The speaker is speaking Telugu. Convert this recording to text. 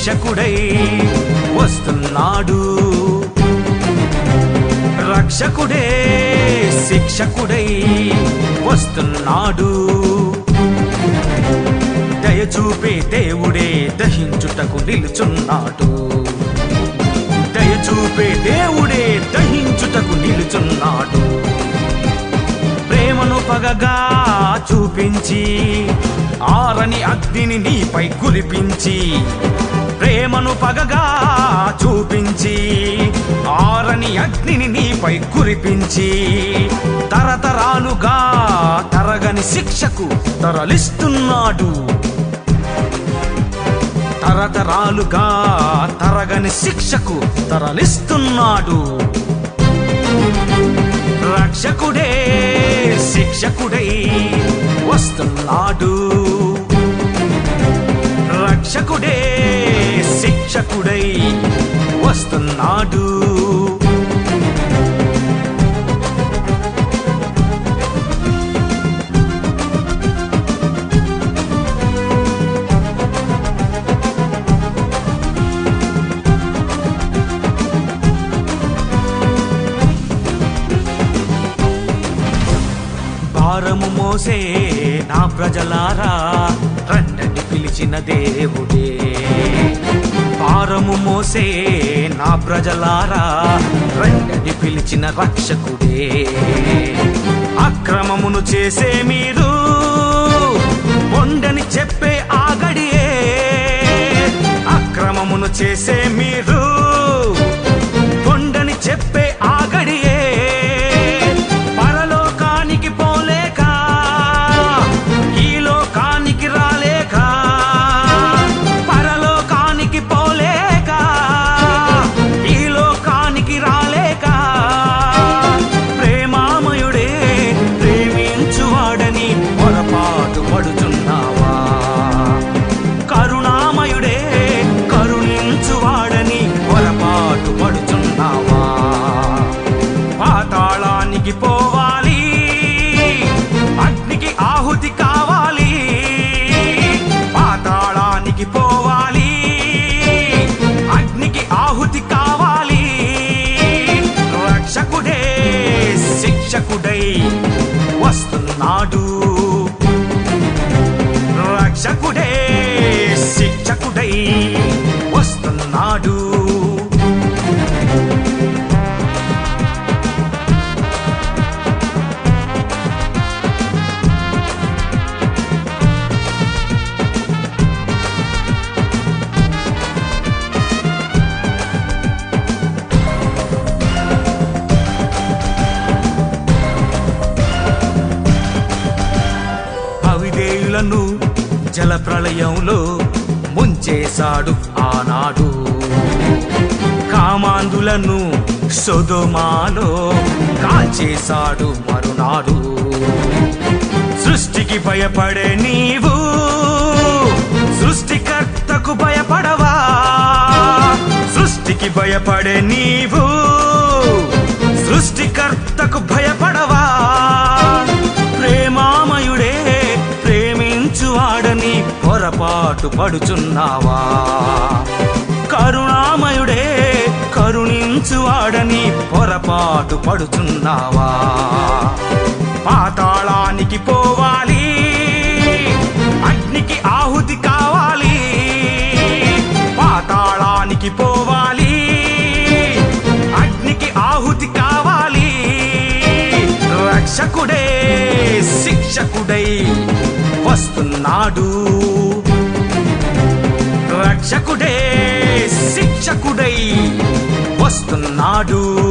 రక్షకుడై వస్తున్నాడు రక్షకుడే శిక్షకుడై వస్తున్నాడు దయచూపే దేవుడే దహించుటకు నిలుచున్నాడు దయచూపే దేవుడే దహించుటకు నిలుచున్నాడు ప్రేమను పగగా చూపించి ఆరని అగ్నిని నీపై కురిపించి ప్రేమను పగగా చూపించి ఆరని అగ్నిని నీపై కురిపించి తరతరాలుగా తరగని శిక్షకు తరలిస్తున్నాడు తరతరాలుగా తరగని శిక్షకు తరలిస్తున్నాడు రక్షకుడే శిక్షకుడై వస్తున్నాడు రక్షకుడే శిక్షకుడై వస్తున్నాడు భారము మోసే నా ప్రజలారా రండని పిలిచిన దేవుడే భారము మోసే నా ప్రజలారా రండని పిలిచిన రక్షకుడే అక్రమమును చేసే మీరు పొండని చెప్పే ఆగడియే అక్రమమును చేసే మీరు పొండని చెప్పే ఆగడియే పరలోకానికి పోలేక ఈ లోకానికి రాలేక పరలోకానికి పోలేక ఈ లోకానికి రాలేక ప్రేమామయుడే ప్రేమించువాడని పొరపాటు పడుచున్నావా కరుణామయుడే కరుణించువాడని పొరపాటు పడుచున్నావా పాతాళానికి పోవాలి అగ్నికి ఆహుతి కావాలి పాతాళానికి పోవాలి అగ్నికి ఆహుతి కావాలి రక్షకుడే శిక్షకుడై వస్తున్నాడు రక్షకుడే శిక్షకుడై వస్తున్నాడు అవిధేయులను జల ప్రళయంలో ముంచేశాడు ఆనాడు కామాంధులను సొదొమాలో కాల్చేశాడు మరునాడు సృష్టికి భయపడే నీవు సృష్టికర్తకు భయపడవా సృష్టికి భయపడే నీవు సృష్టికర్తకు భయపడవా ప్రేమామయుడే ప్రేమించువాడని పొరపాటు పడుచున్నావా కరుణామయుడే కరుణించువాడని పొరపాటు పడుచున్నావా పాతాళానికి పోవాలి అగ్నికి ఆహుతి కావాలి పాతాళానికి పోవాలి అగ్నికి ఆహుతి కావాలి రక్షకుడే శిక్షకుడై వస్తున్నాడు రక్షకుడే శిక్షకుడై వస్తున్నాడు